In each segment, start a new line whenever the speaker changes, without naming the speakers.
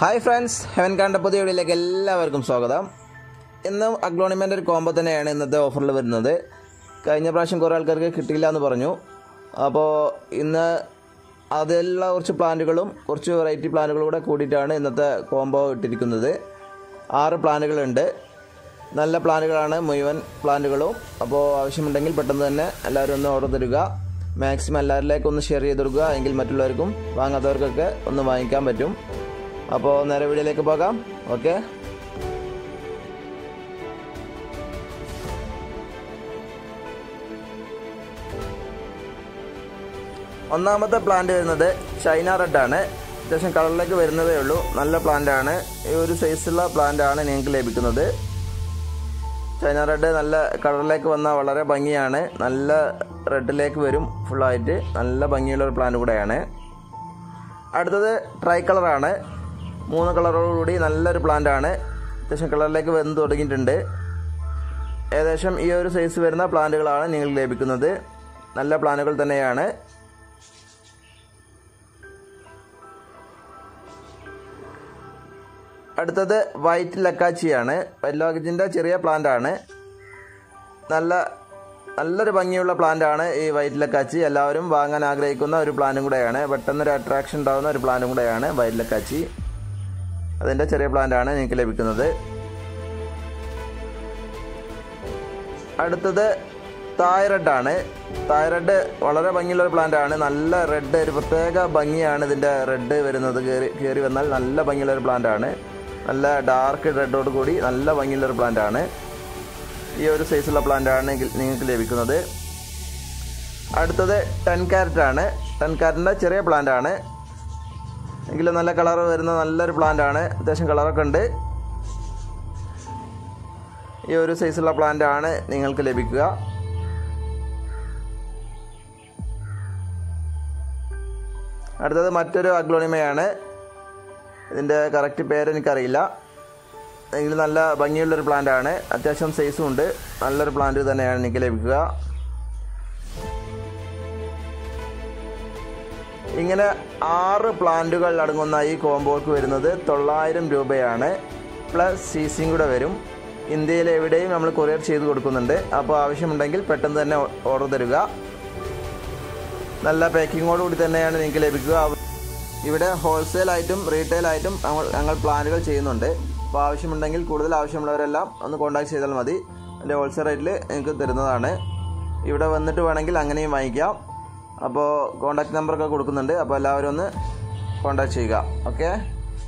hi friends heaven കാണ്ട പുതിയ വീഡിയോയിലേക്ക് എല്ലാവർക്കും സ്വാഗതം ഇന്നും അഗ്ലോണിമെൻ്റ് ഒരു കോംബോ തന്നെയാണ് ഇന്നത്തെ ഓഫറിൽ വരുന്നത് കഴിഞ്ഞ പ്രാവശ്യം കുറേ ആൾക്കാർക്ക് കിട്ടിയില്ല എന്ന് പറഞ്ഞു അപ്പോൾ ഇന്ന് അതിലുള്ള കുറച്ച് പ്ലാന്റുകളും കുറച്ച് വെറൈറ്റി പ്ലാന്റുകളും കൂടെ കൂടിയിട്ടാണ് ഇന്നത്തെ കോംബോ ഇട്ടിരിക്കുന്നത് ആറ് പ്ലാന്റുകളുണ്ട് നല്ല പ്ലാന്റുകളാണ് മുഴുവൻ പ്ലാന്റുകളും അപ്പോൾ ആവശ്യമുണ്ടെങ്കിൽ പെട്ടെന്ന് തന്നെ എല്ലാവരും ഒന്ന് ഓർഡർ തരിക മാക്സിമം എല്ലാവരിലേക്കും ഒന്ന് ഷെയർ ചെയ്ത് കൊടുക്കുക എങ്കിൽ മറ്റുള്ളവർക്കും വാങ്ങാത്തവർക്കൊക്കെ ഒന്ന് വാങ്ങിക്കാൻ പറ്റും അപ്പോൾ നേരെ വീഡിയോയിലേക്ക് പോകാം ഓക്കെ ഒന്നാമത്തെ പ്ലാന്റ് വരുന്നത് ചൈന റെഡ് ആണ് അത്യാവശ്യം കളറിലേക്ക് വരുന്നതേ ഉള്ളൂ നല്ല പ്ലാന്റ് ആണ് ഈ ഒരു സൈസുള്ള പ്ലാന്റ് ആണ് നിങ്ങൾക്ക് ലഭിക്കുന്നത് ചൈന റെഡ് നല്ല കളറിലേക്ക് വന്നാൽ വളരെ ഭംഗിയാണ് നല്ല റെഡിലേക്ക് വരും ഫുള്ളായിട്ട് നല്ല ഭംഗിയുള്ള ഒരു പ്ലാന്റ് കൂടെയാണ് അടുത്തത് ട്രൈ കളറാണ് മൂന്ന് കളറോടുകൂടി നല്ലൊരു പ്ലാന്റ് ആണ് അത്യാവശ്യം കളറിലേക്ക് വന്ന് തുടങ്ങിയിട്ടുണ്ട് ഏകദേശം ഈ ഒരു സൈസ് വരുന്ന പ്ലാന്റുകളാണ് നിങ്ങൾക്ക് ലഭിക്കുന്നത് നല്ല പ്ലാന്റുകൾ തന്നെയാണ് അടുത്തത് വൈറ്റ് ലക്കാച്ചിയാണ് വൈറ്റ് ലക്കാച്ചിൻ്റെ ചെറിയ പ്ലാന്റ് ആണ് നല്ല നല്ലൊരു ഭംഗിയുള്ള പ്ലാന്റ് ആണ് ഈ വൈറ്റ് ലക്കാച്ചി എല്ലാവരും വാങ്ങാൻ ആഗ്രഹിക്കുന്ന ഒരു പ്ലാന്റും കൂടെയാണ് പെട്ടെന്നൊരു അട്രാക്ഷൻ ഉണ്ടാകുന്ന ഒരു പ്ലാന്റും കൂടെയാണ് വൈറ്റ് ലക്കാച്ചി അതിൻ്റെ ചെറിയ പ്ലാന്റ് ആണ് നിങ്ങൾക്ക് ലഭിക്കുന്നത് അടുത്തത് തായ് ആണ് തായ് വളരെ ഭംഗിയുള്ള ഒരു പ്ലാന്റ് ആണ് നല്ല റെഡ് ഒരു പ്രത്യേക ഭംഗിയാണ് ഇതിൻ്റെ റെഡ് വരുന്നത് കയറി കയറി വന്നാൽ നല്ല ഭംഗിയുള്ള ഒരു പ്ലാന്റ് ആണ് നല്ല ഡാർക്ക് റെഡോട് കൂടി നല്ല ഭംഗിയുള്ള ഒരു പ്ലാന്റ് ആണ് ഈ ഒരു സൈസുള്ള പ്ലാന്റ് ആണ് നിങ്ങൾക്ക് ലഭിക്കുന്നത് അടുത്തത് ടെൻ ക്യാരറ്റ് ആണ് ടെൻ ക്യാരറ്റിൻ്റെ ചെറിയ പ്ലാന്റ് ആണ് എങ്കിലും നല്ല കളർ വരുന്ന നല്ലൊരു പ്ലാന്റ് ആണ് അത്യാവശ്യം കളറൊക്കെ ഉണ്ട് ഈ ഒരു സൈസുള്ള പ്ലാന്റ് ആണ് നിങ്ങൾക്ക് ലഭിക്കുക അടുത്തത് മറ്റൊരു അഗ്ലോണിമയാണ് ഇതിൻ്റെ കറക്റ്റ് പേര് എനിക്കറിയില്ല എങ്കിലും നല്ല ഭംഗിയുള്ളൊരു പ്ലാന്റ് ആണ് അത്യാവശ്യം സൈസും ഉണ്ട് നല്ലൊരു പ്ലാന്റ് തന്നെയാണ് എനിക്ക് ലഭിക്കുക ഇങ്ങനെ ആറ് പ്ലാന്റുകൾ അടങ്ങുന്ന ഈ കോമ്പോക്ക് വരുന്നത് തൊള്ളായിരം രൂപയാണ് പ്ലസ് സീസിങ് കൂടെ വരും ഇന്ത്യയിൽ എവിടെയും നമ്മൾ കൊറിയർ ചെയ്ത് കൊടുക്കുന്നുണ്ട് അപ്പോൾ ആവശ്യമുണ്ടെങ്കിൽ പെട്ടെന്ന് തന്നെ ഓർഡർ തരിക നല്ല പാക്കിങ്ങോട് കൂടി തന്നെയാണ് നിങ്ങൾക്ക് ലഭിക്കുക ഇവിടെ ഹോൾസെയിൽ ആയിട്ടും റീറ്റെയിൽ ആയിട്ടും ഞങ്ങൾ ഞങ്ങൾ പ്ലാനുകൾ ചെയ്യുന്നുണ്ട് അപ്പോൾ ആവശ്യമുണ്ടെങ്കിൽ കൂടുതൽ ആവശ്യമുള്ളവരെല്ലാം ഒന്ന് കോൺടാക്ട് ചെയ്താൽ മതി അതിൻ്റെ ഹോൾസെയിൽ റേറ്റിൽ നിങ്ങൾക്ക് തരുന്നതാണ് ഇവിടെ വന്നിട്ട് വേണമെങ്കിൽ അങ്ങനെയും വാങ്ങിക്കാം അപ്പോൾ കോൺടാക്ട് നമ്പറൊക്കെ കൊടുക്കുന്നുണ്ട് അപ്പോൾ എല്ലാവരും ഒന്ന് കോൺടാക്ട് ചെയ്യുക ഓക്കെ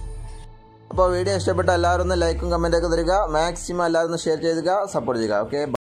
അപ്പോൾ വീഡിയോ ഇഷ്ടപ്പെട്ട എല്ലാവരും ഒന്ന് ലൈക്കും കമൻറ്റൊക്കെ തരിക മാക്സിമം എല്ലാവരും ഒന്ന് ഷെയർ ചെയ്യുക സപ്പോർട്ട് ചെയ്യുക ഓക്കെ